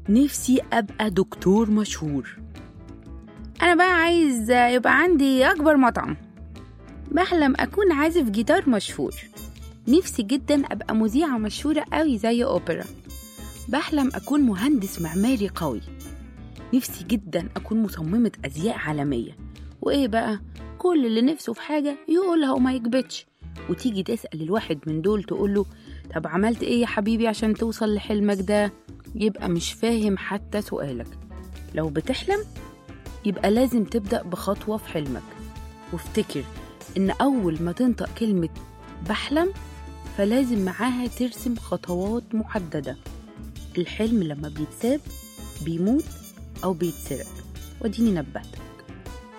نفسي أبقى دكتور مشهور أنا بقى عايز يبقى عندي أكبر مطعم بحلم أكون عازف جيتار مشهور نفسي جدا أبقى مذيعة مشهورة قوي زي أوبرا بحلم أكون مهندس معماري قوي نفسي جدا أكون مصممة أزياء عالمية وإيه بقى كل اللي نفسه في حاجة يقولها وما يكبتش وتيجي تسأل الواحد من دول تقوله طب عملت إيه يا حبيبي عشان توصل لحلمك ده يبقى مش فاهم حتى سؤالك لو بتحلم يبقى لازم تبدأ بخطوة في حلمك وافتكر إن أول ما تنطق كلمة بحلم فلازم معاها ترسم خطوات محددة الحلم لما بيتساب بيموت أو بيتسرق وديني نبهتك